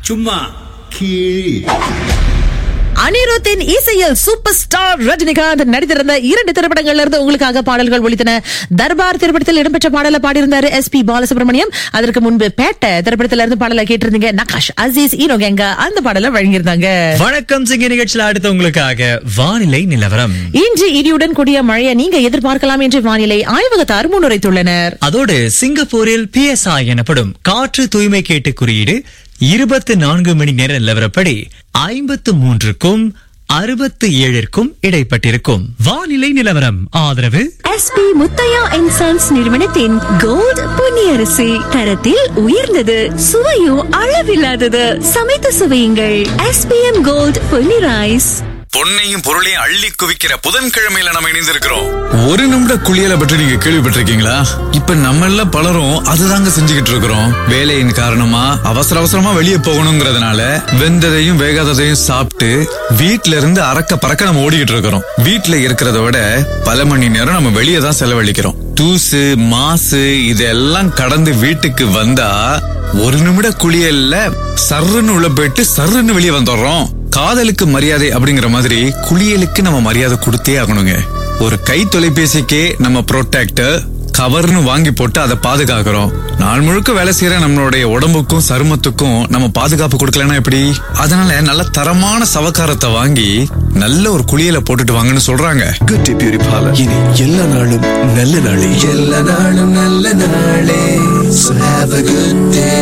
சும்மா கீழ் அனிருத்தின் இசையில் சூப்பர் ஸ்டார் ரஜினிகாந்த் நடித்திருந்த இரண்டு திரைப்படங்கள்ல இருந்து உங்களுக்காக பாடல்கள் ஒலித்தன தர்பார் திரைப்படத்தில் இடம்பெற்ற பாடலை பாடியிருந்தாரு எஸ் பி பாலசுப்ரமணியம் அதற்கு முன்பு பேட்ட திரைப்படத்துல இருந்து பாடலை கேட்டிருந்தீங்க நகாஷ் அசீஸ் ஈனோ கேங்கா அந்த பாடலை வழங்கியிருந்தாங்க வணக்கம் சிங்க நிகழ்ச்சியில் அடுத்து உங்களுக்காக வானிலை நிலவரம் இன்று இடியுடன் கூடிய மழையை நீங்க எதிர்பார்க்கலாம் என்று வானிலை ஆய்வகத்தார் முன்னுரைத்துள்ளனர் அதோடு சிங்கப்பூரில் பிஎஸ்ஐ எனப்படும் காற்று தூய்மை கேட்டு குறியீடு இருபத்தி நான்கு மணி நேர நிலவரப்படி ஐம்பத்து மூன்றுக்கும் அறுபத்து ஏழிற்கும் இடைப்பட்டிருக்கும் வானிலை நிலவரம் ஆதரவு எஸ்பி முத்தையா அண்ட் சன்ஸ் நிறுவனத்தின் கோல்ட் பொன்னியரிசி தரத்தில் உயர்ந்தது சுவையும் அளவில்லாதது சமைத்து சுவையுங்கள் எஸ்பிஎம் கோல்ட் பொன்னி ரைஸ் பொன்னையும் பொருளையும் அள்ளி குவிக்கிற புதன்கிழமையில நம்ம இணைந்திருக்கிறோம் ஒரு நிமிட குளியலை பற்றி நீங்க கேள்விப்பட்டிருக்கீங்களா இப்ப நம்ம எல்லாம் பலரும் அதுதாங்க செஞ்சுக்கிட்டு இருக்கிறோம் வேலையின் காரணமா அவசர அவசரமா வெளியே போகணுங்கிறதுனால வெந்ததையும் வேகாததையும் சாப்பிட்டு வீட்ல இருந்து அறக்க பறக்க நம்ம ஓடிக்கிட்டு இருக்கிறோம் வீட்ல இருக்கிறத விட பல மணி நேரம் நம்ம வெளியே தான் செலவழிக்கிறோம் தூசு மாசு இதெல்லாம் கடந்து வீட்டுக்கு வந்தா ஒரு நிமிட குளியல்ல சர்ருன்னு உள்ள போயிட்டு சர்ருன்னு வெளியே வந்துடுறோம் காதலுக்கு மரியாதை அப்படிங்கிற மாதிரி குளியலுக்கு நம்ம மரியாதை கொடுத்தே ஆகணுங்க ஒரு கை தொலைபேசிக்கே நம்ம ப்ரொடெக்டர் கவர்னு வாங்கி போட்டு அதை பாதுகாக்கிறோம் நாள் முழுக்க வேலை செய்யற நம்மளுடைய உடம்புக்கும் சருமத்துக்கும் நம்ம பாதுகாப்பு கொடுக்கலன்னா எப்படி அதனால நல்ல தரமான சவக்காரத்தை வாங்கி நல்ல ஒரு குளியலை போட்டுட்டு வாங்கன்னு சொல்றாங்க குட் டே பியூரிஃபாலர் இனி எல்லா நாளும் நல்ல நாளே எல்லா நாளும் நல்ல நாளே So have a good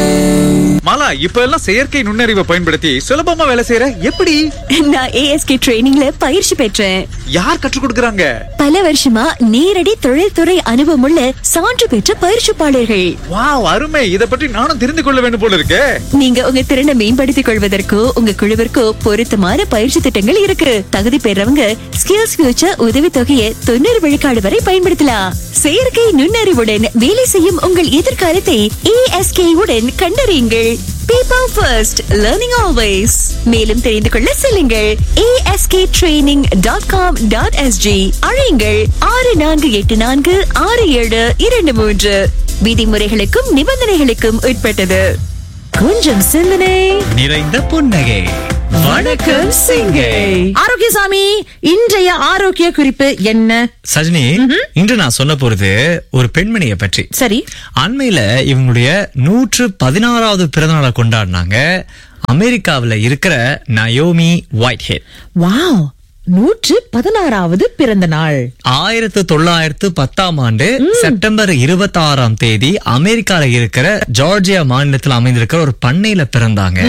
day. Mala இப்ப எல்லாம் செயற்கை நுண்ணறிவை பயன்படுத்தி சுலபமா வேலை செய்யற எப்படி நான் ஏஎஸ்கே ட்ரைனிங்ல பயிற்சி பெற்றேன் யார் கற்றுக் கொடுக்கறாங்க பல வருஷமா நேரடி தொழில்துறை அனுபவமுள்ள சான்று பெற்ற பயிற்சிப்பாளர்கள் வாவ் அருமை இத பற்றி நானும் தெரிந்து கொள்ள வேண்டும் போல இருக்கே நீங்க உங்க திறனை மேம்படுத்திக் கொள்வதற்கோ உங்க குழுவிற்கோ பொருத்தமான பயிற்சி திட்டங்கள் இருக்கு தகுதி பெறவங்க ஸ்கில்ஸ் ஃபியூச்சர் உதவி தொகையை தொண்ணூறு விழுக்காடு வரை பயன்படுத்தலாம் செயற்கை நுண்ணறிவுடன் வேலை செய்யும் உங்கள் எதிர்காலத்தை ஏஎஸ்கே உடன் கண்டறியுங்கள் பீப்பிள் ஃபர்ஸ்ட் லேர்னிங் ஆல்வேஸ் மேலும் தெரிந்து கொள்ள செல்லுங்கள் ASK training dot com dot SG அழையுங்கள் ஆறு நான்கு எட்டு நான்கு ஆறு ஏழு இரண்டு மூன்று விதிமுறைகளுக்கும் நிபந்தனைகளுக்கும் உட்பட்டது கொஞ்சம் சிந்தனை நிறைந்த புன்னகை வணக்கம் சிங்கை ஆரோக்கியசாமி இன்றைய ஆரோக்கிய குறிப்பு என்ன சஜினி இன்று நான் சொல்ல போறது ஒரு பெண்மணியை பற்றி சரி அண்மையில இவங்களுடைய நூற்று பதினாறாவது பிறந்தநாளை கொண்டாடினாங்க அமெரிக்காவுல இருக்கிற நயோமி ஒயிட் ஹெட் வாவ் நூற்று பதினாறாவது பிறந்த நாள் ஆயிரத்து தொள்ளாயிரத்து பத்தாம் ஆண்டு செப்டம்பர் இருபத்தி ஆறாம் தேதி அமெரிக்கால இருக்கிற ஜார்ஜியா மாநிலத்தில் அமைந்திருக்கிற ஒரு பண்ணையில பிறந்தாங்க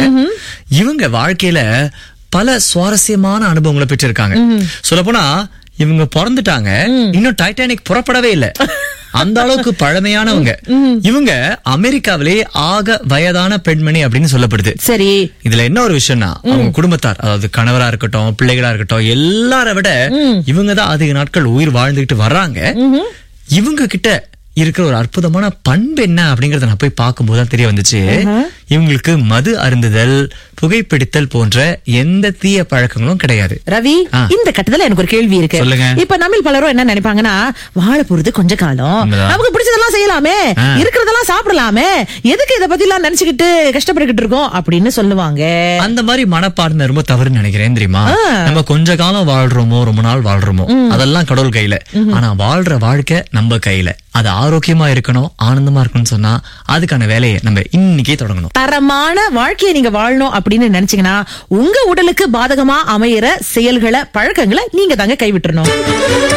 இவங்க வாழ்க்கையில பல சுவாரஸ்யமான அனுபவங்களை பெற்றிருக்காங்க சொல்ல போனா இவங்க பிறந்துட்டாங்க இன்னும் டைட்டானிக் புறப்படவே இல்ல அந்த அளவுக்கு பழமையானவங்க இவங்க அமெரிக்காவிலே ஆக வயதான பெண்மணி அப்படின்னு சொல்லப்படுது சரி இதுல என்ன ஒரு விஷயம்னா அவங்க குடும்பத்தார் அதாவது கணவரா இருக்கட்டும் பிள்ளைகளா இருக்கட்டும் எல்லார விட இவங்க தான் அதிக நாட்கள் உயிர் வாழ்ந்துகிட்டு வர்றாங்க இவங்க கிட்ட இருக்கிற ஒரு அற்புதமான பண்பு என்ன அப்படிங்கறத நான் போய் பார்க்கும்போது தான் தெரிய வந்துச்சு இவங்களுக்கு மது அருந்துதல் புகைப்பிடித்தல் போன்ற எந்த தீய பழக்கங்களும் கிடையாது ரவி ஆ. இந்த கட்டத்துல எனக்கு ஒரு கேள்வி இருக்கு சொல்லுங்க. இப்ப நம்ம பலரும் என்ன நினைப்பாங்கன்னா வாழ போறது கொஞ்ச காலம் உண்மைதான். நமக்கு பிடிச்சதெல்லாம் செய்யலாமே ஆ. இருக்கிறதெல்லாம் சாப்பிடலாமே எதுக்கு இத பத்தி எல்லாம் நினைச்சுக்கிட்டு கஷ்டப்பட்டுக்கிட்டு இருக்கோம் அப்படின்னு சொல்லுவாங்க அந்த மாதிரி மனப்பான்மை ரொம்ப தவறுன்னு நினைக்கிறேன் தெரியுமா ஆ. நம்ம கொஞ்ச காலம் வாழ்றோமோ ரொம்ப நாள் வாழ்றோமோ அதெல்லாம் கடவுள் கையில ஆனா வாழ்ற வாழ்க்கை நம்ம கையில அது ஆரோக்கியமா இருக்கணும் ஆனந்தமா இருக்கணும்னு சொன்னா அதுக்கான வேலையை நம்ம இன்னைக்கே தொடங்கணும் தரமான வாழ்க்கையை நீங்க வாழணும் அப்படின்னு நினைச்சீங்கன்னா உங்க உடலுக்கு பாதகமா அமையிற செயல்களை பழக்கங்களை நீங்க தாங்க கைவிட்டுறணும்